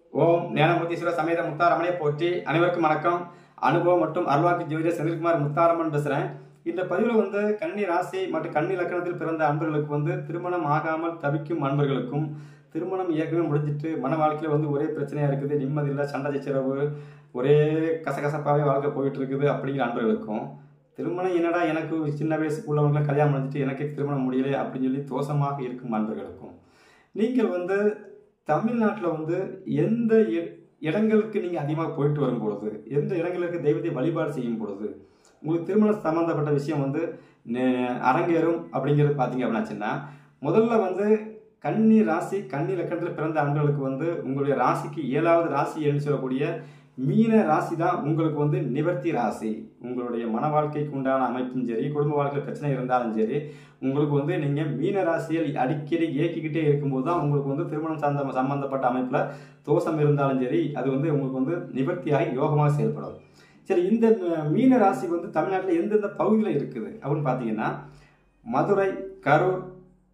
ஓம் ஞானமூர்த்தீஸ்வர சமேத முத்தாரமனை போற்றி அனைவருக்கும் வணக்கம் அனுபவம் மற்றும் அருள்வாக்கு ஜோதிடர் செந்தில்குமார் முத்தாரம்மன் பேசுகிறேன் இந்த பதிவில் வந்து கன்னி ராசி மற்றும் கன்னி லக்கணத்தில் பிறந்த அன்பர்களுக்கு வந்து திருமணம் ஆகாமல் தவிக்கும் அன்பர்களுக்கும் திருமணம் ஏற்கனவே முடிஞ்சிட்டு மன வாழ்க்கையில் வந்து ஒரே பிரச்சனையாக இருக்குது நிம்மதி இல்லை சண்டை சச்சரவு ஒரே கசகசப்பாகவே வாழ்க்கை போயிட்டு இருக்குது அப்படிங்கிற அன்பர்களுக்கும் திருமணம் என்னடா எனக்கு சின்ன வயசுக்கு உள்ளவங்களை கல்யாணம் முடிஞ்சிட்டு எனக்கே திருமணம் முடியலை அப்படின்னு சொல்லி தோஷமாக இருக்கும் அன்பர்களுக்கும் நீங்கள் வந்து தமிழ்நாட்டில் வந்து எந்த இ- இடங்களுக்கு நீங்கள் அதிகமாக போயிட்டு வரும் பொழுது எந்த இடங்களுக்கு தெய்வத்தை வழிபாடு செய்யும் பொழுது உங்களுக்கு திருமணம் சம்மந்தப்பட்ட விஷயம் வந்து நெ- அரங்கேறும் அப்படிங்கிறது பார்த்தீங்க அப்படின்னாச்சுன்னா முதல்ல வந்து கன்னி ராசி கன்னி லக்கணத்தில் பிறந்த அன்பர்களுக்கு வந்து உங்களுடைய ராசிக்கு ஏழாவது ராசி என்று சொல்லக்கூடிய மீன ராசி தான் உங்களுக்கு வந்து நிவர்த்தி ராசி உங்களுடைய மன வாழ்க்கைக்கு உண்டான அமைப்பும் சரி குடும்ப வாழ்க்கையில் பிரச்சனை இருந்தாலும் சரி உங்களுக்கு வந்து நீங்கள் மீன ராசியில் அடிக்கடி இயக்கிக்கிட்டே இருக்கும்போது தான் உங்களுக்கு வந்து திருமணம் சார்ந்த சம்பந்தப்பட்ட அமைப்பில் தோஷம் இருந்தாலும் சரி அது வந்து உங்களுக்கு வந்து நிவர்த்தியாகி யோகமாக செயல்படும் சரி இந்த ம- மீன ராசி வந்து தமிழ்நாட்டில் எந்தெந்த பகுதியில் இருக்குது அப்படின்னு பார்த்தீங்கன்னா மதுரை கரூர்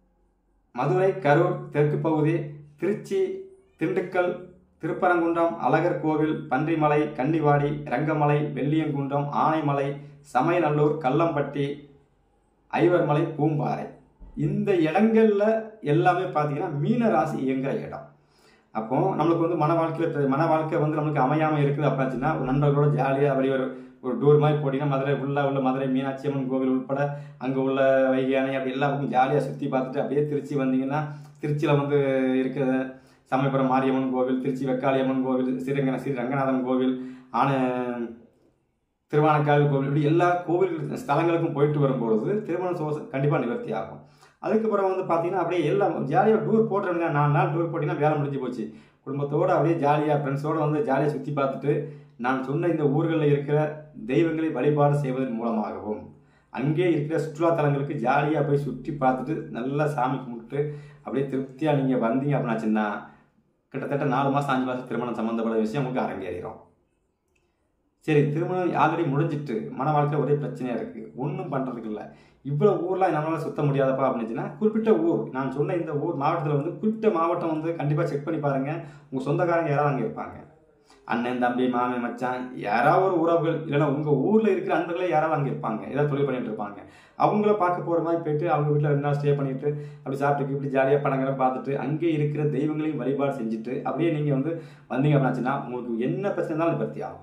மதுரை கரூர் தெற்கு பகுதி திருச்சி திண்டுக்கல் திருப்பரங்குன்றம் அழகர் கோவில் பன்றிமலை கன்னிவாடி ரங்கமலை வெள்ளியங்குன்றம் ஆனைமலை சமயநல்லூர் கல்லம்பட்டி ஐவர்மலை பூம்பாறை இந்த இடங்கள்ல எல்லாமே பார்த்தீங்கன்னா மீன ராசி இயங்குற இடம் அப்போ நம்மளுக்கு வந்து மன வாழ்க்கையில் மன வாழ்க்கை வந்து நம்மளுக்கு அமையாமல் இருக்குது அப்படின்னாச்சுன்னா ஒரு நண்பர்களோட ஜாலியாக அப்படி ஒரு ஒரு டூர் மாதிரி போட்டிங்கன்னா மதுரை உள்ள உள்ள மதுரை மீனாட்சி அம்மன் கோவில் உட்பட அங்கே உள்ள வைகை அணை அப்படி எல்லா பக்கம் ஜாலியாக சுற்றி பார்த்துட்டு அப்படியே திருச்சி வந்தீங்கன்னா திருச்சியில் வந்து இருக்கிற சமயபுரம் மாரியம்மன் கோவில் திருச்சி வெக்காளியம்மன் கோவில் ஸ்ரீரங்கன ஸ்ரீ ரங்கநாதன் கோவில் ஆன திருவானக்காவல் கோவில் இப்படி எல்லா கோவில் ஸ்தலங்களுக்கும் போயிட்டு வரும்பொழுது திருமண சோச கண்டிப்பாக நிவர்த்தி ஆகும் அதுக்கப்புறம் வந்து பார்த்தீங்கன்னா அப்படியே எல்லாம் ஜாலியாக டூர் போட்டுருங்க நாலு நாள் டூர் போட்டிங்கன்னா வேலை முடிஞ்சு போச்சு குடும்பத்தோடு அப்படியே ஜாலியாக ஃப்ரெண்ட்ஸோடு வந்து ஜாலியாக சுற்றி பார்த்துட்டு நான் சொன்ன இந்த ஊர்களில் இருக்கிற தெய்வங்களை வழிபாடு செய்வதன் மூலமாகவும் அங்கே இருக்கிற சுற்றுலா தலங்களுக்கு ஜாலியாக போய் சுற்றி பார்த்துட்டு நல்லா சாமி கும்பிட்டு அப்படியே திருப்தியாக நீங்கள் வந்தீங்க அப்படின்னாச்சுன்னா கிட்டத்தட்ட நாலு மாதம் அஞ்சு மாதம் திருமணம் சம்மந்தப்பட்ட விஷயம் உங்களுக்கு அரங்கேறிடும் சரி திருமணம் ஆல்ரெடி முடிஞ்சிட்டு மன வாழ்க்கையில் ஒரே பிரச்சனையாக இருக்குது ஒன்றும் பண்ணுறதுக்கு இல்லை இவ்வளோ ஊர்லாம் நம்மளால் சுத்த முடியாதப்பா அப்படின்னுச்சுன்னா குறிப்பிட்ட ஊர் நான் சொன்ன இந்த ஊர் மாவட்டத்தில் வந்து குறிப்பிட்ட மாவட்டம் வந்து கண்டிப்பாக செக் பண்ணி பாருங்கள் உங்கள் சொந்தக்காரங்க யாராவது அங்கே இருப்பாங்க அண்ணன் தம்பி மாமன் மச்சான் யாராவது ஒரு உறவுகள் இல்லைன்னா உங்கள் ஊரில் இருக்கிற அன்பர்களே யாராவது அங்கே இருப்பாங்க ஏதாவது தொழில் பண்ணிட்டு இருப்பாங்க அவங்கள பார்க்க போகிற மாதிரி போயிட்டு அவங்க வீட்டில் ரெண்டு நாள் ஸ்டே பண்ணிட்டு அப்படி சாப்பிட்டு இப்படி ஜாலியாக படங்களை பார்த்துட்டு அங்கே இருக்கிற தெய்வங்களையும் வழிபாடு செஞ்சுட்டு அப்படியே நீங்கள் வந்து வந்தீங்க அப்படின்னாச்சுன்னா உங்களுக்கு என்ன பிரச்சனை இருந்தாலும் நிவர்த்தி ஆகும்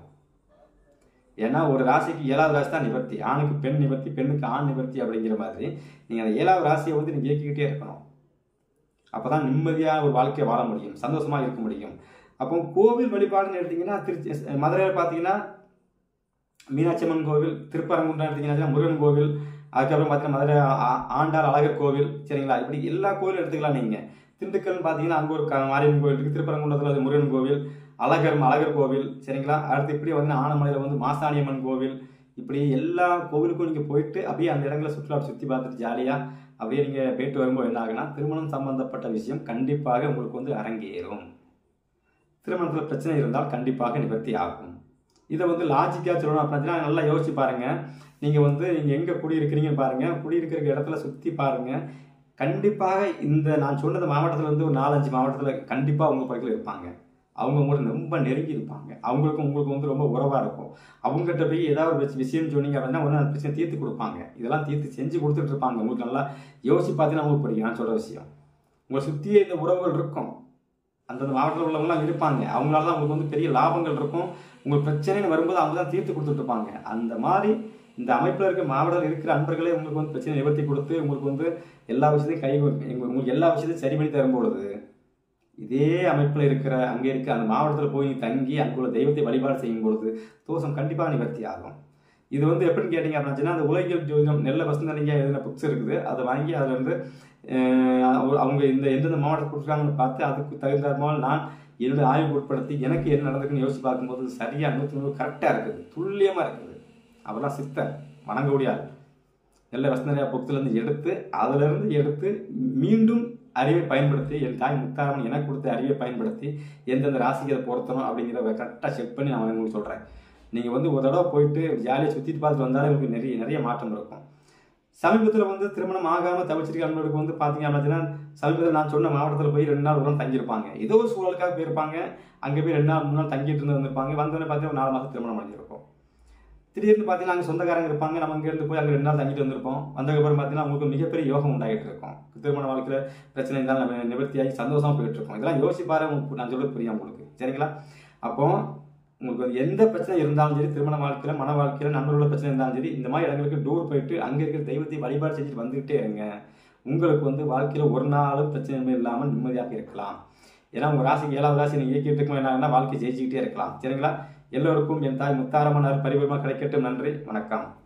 ஏன்னா ஒரு ராசிக்கு ஏழாவது ராசி தான் நிவர்த்தி ஆணுக்கு பெண் நிவர்த்தி பெண்ணுக்கு ஆண் நிவர்த்தி அப்படிங்கிற மாதிரி நீங்கள் அந்த ஏழாவது ராசியை வந்து நீங்கள் இயக்கிக்கிட்டே இருக்கணும் அப்போ தான் நிம்மதியாக ஒரு வாழ்க்கையை வாழ முடியும் சந்தோஷமாக இருக்க முடியும் அப்போ கோவில் வழிபாடுன்னு எடுத்தீங்கன்னா திருச்சி மதுரையில் பார்த்தீங்கன்னா மீனாட்சி அம்மன் கோவில் திருப்பரங்குன்றம் எடுத்தீங்கன்னா முருகன் கோவில் அதுக்கப்புறம் பார்த்தீங்கன்னா மதுரை ஆ- ஆண்டாள் அழகர் கோவில் சரிங்களா இப்படி எல்லா கோவிலும் எடுத்துக்கலாம் நீங்கள் திண்டுக்கல்னு பார்த்தீங்கன்னா அங்கே ஒரு க- மாரியம்மன் கோவில் இருக்குது திருப்பரங்குன்றத்தில் அது முருகன் கோவில் அழகர் அழகர் கோவில் சரிங்களா அடுத்து இப்படி வந்து ஆனமலையில் வந்து மாசாணியம்மன் கோவில் இப்படி எல்லா கோவிலுக்கும் நீங்கள் போயிட்டு அப்படியே அந்த இடங்களை சுற்றுலா சுற்றி பார்த்துட்டு ஜாலியாக அப்படியே நீங்கள் போயிட்டு வரும்போது என்ன ஆகுனா திருமணம் சம்பந்தப்பட்ட விஷயம் கண்டிப்பாக உங்களுக்கு வந்து அரங்கேறும் திருமணத்தில் பிரச்சனை இருந்தால் கண்டிப்பாக நிவர்த்தி ஆகும் இதை வந்து லாஜிக்காக சொல்லணும் அப்படின்னா நல்லா யோசிச்சு பாருங்க நீங்கள் வந்து நீங்கள் எங்கே குடியிருக்கிறீங்கன்னு பாருங்க குடியிருக்கிற இடத்துல சுற்றி பாருங்க கண்டிப்பாக இந்த நான் சொன்னது மாவட்டத்தில் வந்து ஒரு நாலஞ்சு மாவட்டத்தில் கண்டிப்பாக உங்கள் பக்கத்தில் இருப்பாங்க அவங்க கூட ரொம்ப நெருங்கி இருப்பாங்க அவங்களுக்கும் உங்களுக்கு வந்து ரொம்ப உறவாக இருக்கும் அவங்ககிட்ட போய் ஏதாவது ஒரு விஷ- விஷயம் சொன்னீங்க அப்படின்னா உடனே அந்த பிரச்சனை தீர்த்து கொடுப்பாங்க இதெல்லாம் தீர்த்து செஞ்சு கொடுத்துட்டு இருப்பாங்க உங்களுக்கு நல்லா யோசிச்சு பார்த்தீங்கன்னா உங்களுக்கு புரியும் நான் சொல்கிற விஷயம் உங்களை சுற்றியே இந்த உறவுகள் இருக்கும் அந்தந்த மாவட்டத்தில் உள்ளவங்களாம் இருப்பாங்க அவங்களால தான் உங்களுக்கு வந்து பெரிய லாபங்கள் இருக்கும் உங்களுக்கு பிரச்சனைன்னு வரும்போது அவங்க தான் தீர்த்து கொடுத்துட்டு இருப்பாங்க அந்த மாதிரி இந்த அமைப்பில் இருக்க மாவட்டத்தில் இருக்கிற அன்பர்களே உங்களுக்கு வந்து பிரச்சனை நிவர்த்தி கொடுத்து உங்களுக்கு வந்து எல்லா விஷயத்தையும் கை உங்களுக்கு உங்களுக்கு எல்லா விஷயத்தையும் சரி பண்ணி தரும்பொழுது இதே அமைப்பில் இருக்கிற அங்கே இருக்க அந்த மாவட்டத்தில் போய் நீ தங்கி அங்குள்ள தெய்வத்தை வழிபாடு செய்யும் பொழுது தோஷம் கண்டிப்பாக நிவர்த்தி ஆகும் இது வந்து எப்படின்னு கேட்டிங்க அப்படின்னா அந்த உலகியல் ஜோதிடம் நெல்ல வசந்தலிங்க எழுதின புக்ஸ் இருக்குது அதை வாங்கி அதில் வந்து அஹ், அவங்க இந்த எந்தெந்த மாவட்டம் கொடுக்குறாங்கன்னு பார்த்து அதுக்கு தகுந்தாமல் நான் என்னுடைய ஆய்வு உட்படுத்தி எனக்கு என்ன நடந்திருக்குன்னு யோசிச்சு பார்க்கும்போது சரியாக நூற்றி நூறு கரெக்டாக இருக்குது துல்லியமாக இருக்குது அவர்லாம் சித்தர் வணங்கக்கூடிய ஆள் நெல்ல வசந்தலியா புக்ஸ்லேருந்து எடுத்து அதிலிருந்து எடுத்து மீண்டும் அறிவை பயன்படுத்தி என் தாய் முத்தாரம்மன் எனக்கு கொடுத்த அறிவை பயன்படுத்தி எந்தெந்த ராசிக்கு அதை பொருத்தணும் அப்படிங்கிறத கரெக்டாக செக் பண்ணி நான் உங்களுக்கு சொல்கிறேன் நீங்கள் வந்து ஒரு தடவை போயிட்டு ஜாலியாக சுற்றிட்டு பார்த்துட்டு வந்தாலே உங்களுக்கு நிறைய நிறைய மாற்றம் இருக்கும் சமீபத்தில் வந்து திருமணம் ஆகாமல் தவிச்சிருக்க அன்பர்களுக்கு வந்து பார்த்தீங்க அப்படின்னா சமீபத்தில் நான் சொன்ன மாவட்டத்தில் போய் ரெண்டு நாள் ஒரு நாள் தங்கியிருப்பாங்க ஏதோ ஒரு சூழலுக்காக போயிருப்பாங்க அங்கே போய் ரெண்டு நாள் மூணு நாள் தங்கிட்டு இருந்து வந்திருப்பாங்க வந்தோடனே பார்த்தீங்கன்னா ஒரு நாலு மாதம் திருமணம் முடிஞ்சிருக்கும் திடீர்னு பார்த்தீங்கன்னா அங்கே சொந்தக்காரங்க இருப்பாங்க நம்ம இங்கேருந்து போய் அங்கே ரெண்டு நாள் தங்கிட்டு வந்திருப்போம் வந்ததுக்கப்புறம் பார்த்தீங்கன்னா உங்களுக்கு மிகப்பெரிய யோகம் உண்டாகிட்டு இருக்கும் திருமண வாழ்க்கையில் பிரச்சனை இருந்தாலும் நம்ம நிவர்த்தியாகி சந்தோஷமா போயிட்டு இருக்கோம் இதெல்லாம் யோசிச்சு பாரு உங்களுக்கு நான் சொல்ல புரியும் உங்களுக்கு சரிங்களா அப்போ உங்களுக்கு வந்து எந்த பிரச்சனை இருந்தாலும் சரி திருமண வாழ்க்கையில் மன வாழ்க்கையில் நண்பர்களோட பிரச்சனை இருந்தாலும் சரி இந்த மாதிரி இடங்களுக்கு டூர் போயிட்டு அங்கே இருக்கிற தெய்வத்தை வழிபாடு செஞ்சுட்டு வந்துகிட்டே இருங்க உங்களுக்கு வந்து வாழ்க்கையில் ஒரு நாளும் பிரச்சனை இல்லாமல் நிம்மதியாக இருக்கலாம் ஏன்னா உங்கள் ராசிக்கு ஏழாவது ராசி நீங்கள் இயக்கிட்டு இருக்கும் என்ன வாழ்க்கை ஜெயிச்சுக்கிட்டே இருக்கலாம் சரிங்களா எல்லோருக்கும் என் தாய் முத்தாரமனார் பரிபூர்ணமாக கிடைக்கட்டும் நன்றி வணக்கம்